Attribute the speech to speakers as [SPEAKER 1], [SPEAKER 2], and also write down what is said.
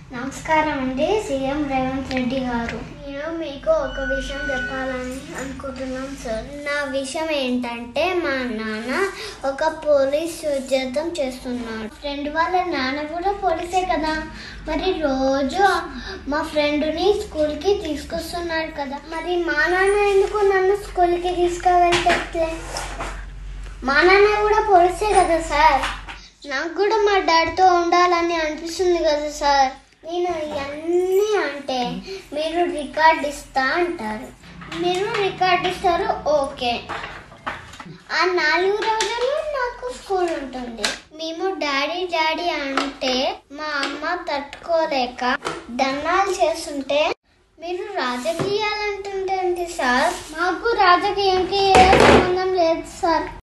[SPEAKER 1] నమస్కారం అండి సీఎం రేవంత్ రెడ్డి గారు నేను మీకు ఒక విషయం చెప్పాలని అనుకుంటున్నాను సార్ నా విషయం ఏంటంటే మా నాన్న ఒక పోలీస్ ఉద్యోగం చేస్తున్నాడు ఫ్రెండ్ వాళ్ళ నాన్న కూడా పోలీసే కదా మరి రోజు మా ఫ్రెండ్ని స్కూల్కి తీసుకొస్తున్నాడు కదా మరి మా నాన్న ఎందుకు నన్ను స్కూల్కి తీసుకువెళ్తే మా నాన్న కూడా పోలీసే కదా సార్ నాకు కూడా మా డాడీతో ఉండాలని అనిపిస్తుంది కదా సార్ నేను ఇవన్నీ అంటే మీరు రికార్డ్ ఇస్తా అంటారు మీరు రికార్డ్ ఇస్తారు ఓకే ఆ నాలుగు రోజులు నాకు స్కూల్ ఉంటుంది మేము డాడీ డాడీ అంటే మా అమ్మ తట్టుకోలేక దండాలు చేస్తుంటే మీరు రాజకీయాలు అంటుంటండి సార్ మాకు రాజకీయంకి ఏ సంబంధం లేదు సార్